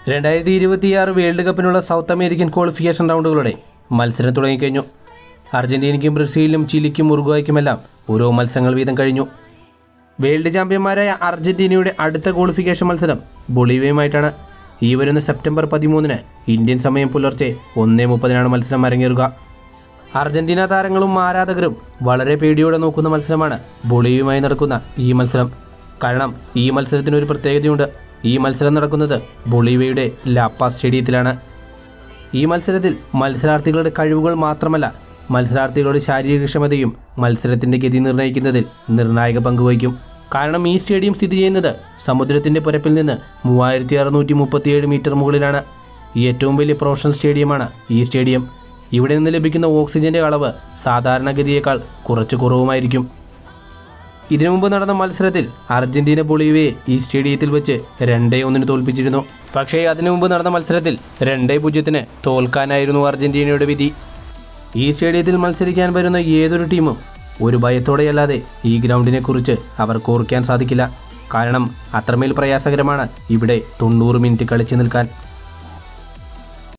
രണ്ടായിരത്തി ഇരുപത്തിയാറ് വേൾഡ് കപ്പിനുള്ള സൗത്ത് അമേരിക്കൻ ക്വാളിഫിക്കേഷൻ റൗണ്ടുകളുടെ മത്സരം തുടങ്ങിക്കഴിഞ്ഞു അർജന്റീനയ്ക്കും ബ്രസീലിനും ചിലിക്കും ഉറുഗ്വായ്ക്കുമെല്ലാം ഓരോ മത്സരങ്ങൾ വീതം കഴിഞ്ഞു വേൾഡ് ചാമ്പ്യന്മാരായ അർജന്റീനയുടെ അടുത്ത ക്വാളിഫിക്കേഷൻ മത്സരം ബൊളീവിയയുമായിട്ടാണ് ഈ വരുന്ന സെപ്റ്റംബർ പതിമൂന്നിന് ഇന്ത്യൻ സമയം പുലർച്ചെ ഒന്നേ മുപ്പതിനാണ് മത്സരം അരങ്ങേറുക അർജന്റീന താരങ്ങളും ആരാധകരും വളരെ പേടിയോടെ നോക്കുന്ന മത്സരമാണ് ബൊളീവിയുമായി നടക്കുന്ന ഈ മത്സരം കാരണം ഈ മത്സരത്തിന് ഒരു പ്രത്യേകതയുണ്ട് ഈ മത്സരം നടക്കുന്നത് ബൊളീവിയയുടെ ലാപ്പ സ്റ്റേഡിയത്തിലാണ് ഈ മത്സരത്തിൽ മത്സരാർത്ഥികളുടെ കഴിവുകൾ മാത്രമല്ല മത്സരാർത്ഥികളുടെ ശാരീരികക്ഷമതയും മത്സരത്തിന്റെ ഗതി നിർണ്ണയിക്കുന്നതിൽ നിർണായക പങ്ക് വഹിക്കും കാരണം ഈ സ്റ്റേഡിയം സ്ഥിതി ചെയ്യുന്നത് സമുദ്രത്തിന്റെ പരപ്പിൽ നിന്ന് മൂവായിരത്തി അറുന്നൂറ്റി മുപ്പത്തിയേഴ് മീറ്റർ മുകളിലാണ് ഈ ഏറ്റവും വലിയ പ്രൊഫഷണൽ സ്റ്റേഡിയമാണ് ഈ സ്റ്റേഡിയം ഇവിടെ നിന്ന് ലഭിക്കുന്ന ഓക്സിജന്റെ അളവ് സാധാരണഗതിയേക്കാൾ കുറച്ച് കുറവുമായിരിക്കും ഇതിനു മുമ്പ് നടന്ന മത്സരത്തിൽ അർജന്റീന ബൊളീവിയെ ഈ സ്റ്റേഡിയത്തിൽ വെച്ച് രണ്ടേ ഒന്നിന് തോൽപ്പിച്ചിരുന്നു പക്ഷേ അതിനു മുമ്പ് നടന്ന മത്സരത്തിൽ രണ്ടേ പൂജ്യത്തിന് തോൽക്കാനായിരുന്നു അർജന്റീനയുടെ വിധി ഈ സ്റ്റേഡിയത്തിൽ മത്സരിക്കാൻ വരുന്ന ഏതൊരു ടീമും ഒരു ഭയത്തോടെയല്ലാതെ ഈ ഗ്രൗണ്ടിനെ കുറിച്ച് അവർക്ക് ഓർക്കാൻ സാധിക്കില്ല കാരണം അത്രമേൽ പ്രയാസകരമാണ് ഇവിടെ തൊണ്ണൂറ് മിനിറ്റ് കളിച്ചു നിൽക്കാൻ